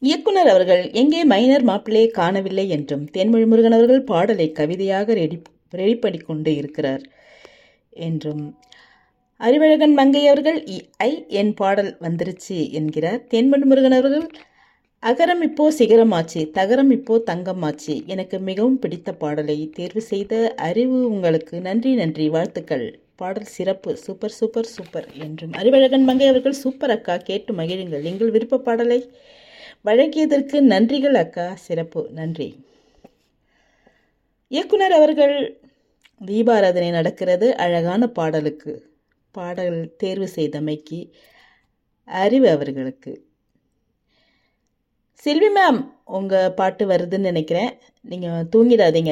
இயக்குனர் அவர்கள் எங்கே மைனர் மாப்பிள்ளையை காணவில்லை என்றும் தேன்மொழி முருகன் அவர்கள் பாடலை கவிதையாக ரெடி ரெடி பண்ணி கொண்டு இருக்கிறார் என்றும் அறிவழகன் மங்கை அவர்கள் இ- ஐ என் பாடல் வந்துருச்சு என்கிறார் தேன்மொழி முருகன் அவர்கள் அகரம் இப்போ சிகரமாச்சு தகரம் இப்போ தங்கமாச்சு எனக்கு மிகவும் பிடித்த பாடலை தேர்வு செய்த அறிவு உங்களுக்கு நன்றி நன்றி வாழ்த்துக்கள் பாடல் சிறப்பு சூப்பர் சூப்பர் சூப்பர் என்றும் அறிவழகன் மங்கை அவர்கள் சூப்பர் அக்கா கேட்டு மகிழுங்கள் எங்கள் விருப்ப பாடலை வழங்கியதற்கு நன்றிகள் அக்கா சிறப்பு நன்றி இயக்குனர் அவர்கள் தீபாராதனை நடக்கிறது அழகான பாடலுக்கு பாடல் தேர்வு செய்தமைக்கு அறிவு அவர்களுக்கு செல்வி மேம் உங்கள் பாட்டு வருதுன்னு நினைக்கிறேன் நீங்கள் தூங்கிடாதீங்க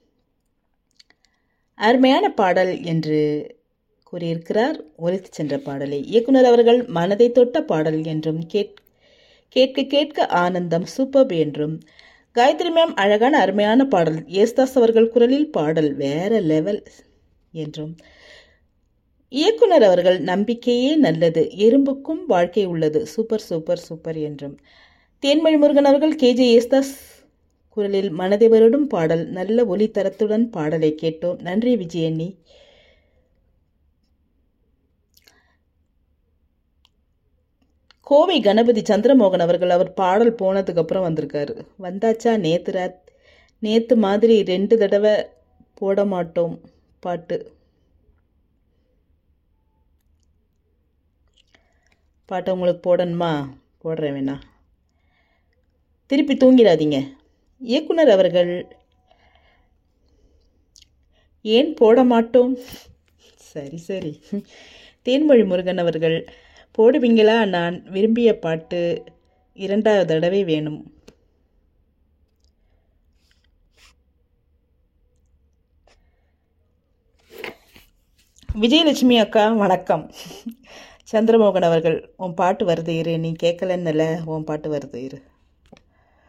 அருமையான பாடல் என்று கூறியிருக்கிறார் ஒலித்து சென்ற பாடலை இயக்குனர் அவர்கள் மனதை தொட்ட பாடல் என்றும் கேட் கேட்க கேட்க ஆனந்தம் சூப்பர் என்றும் காயத்ரி மேம் அழகான அருமையான பாடல் ஏஸ்தாஸ் அவர்கள் குரலில் பாடல் வேற லெவல் என்றும் இயக்குனர் அவர்கள் நம்பிக்கையே நல்லது எறும்புக்கும் வாழ்க்கை உள்ளது சூப்பர் சூப்பர் சூப்பர் என்றும் தேன்மொழி முருகன் அவர்கள் கேஜே ஏஸ்தாஸ் குரலில் மனதை வருடும் பாடல் நல்ல ஒலி தரத்துடன் பாடலை கேட்டோம் நன்றி விஜயண்ணி கோவை கணபதி சந்திரமோகன் அவர்கள் அவர் பாடல் போனதுக்கு அப்புறம் வந்திருக்காரு வந்தாச்சா நேத்து ராத் நேத்து மாதிரி ரெண்டு தடவை போட மாட்டோம் பாட்டு பாட்டை உங்களுக்கு போடணுமா போடுறேன் வேணா திருப்பி தூங்கிடாதீங்க இயக்குனர் அவர்கள் ஏன் போட மாட்டோம் சரி சரி தேன்மொழி முருகன் அவர்கள் போடுவீங்களா நான் விரும்பிய பாட்டு இரண்டாவது தடவை வேணும் விஜயலட்சுமி அக்கா வணக்கம் சந்திரமோகன் அவர்கள் உன் பாட்டு வருது இரு நீ கேட்கலன்னல உன் பாட்டு வருது இரு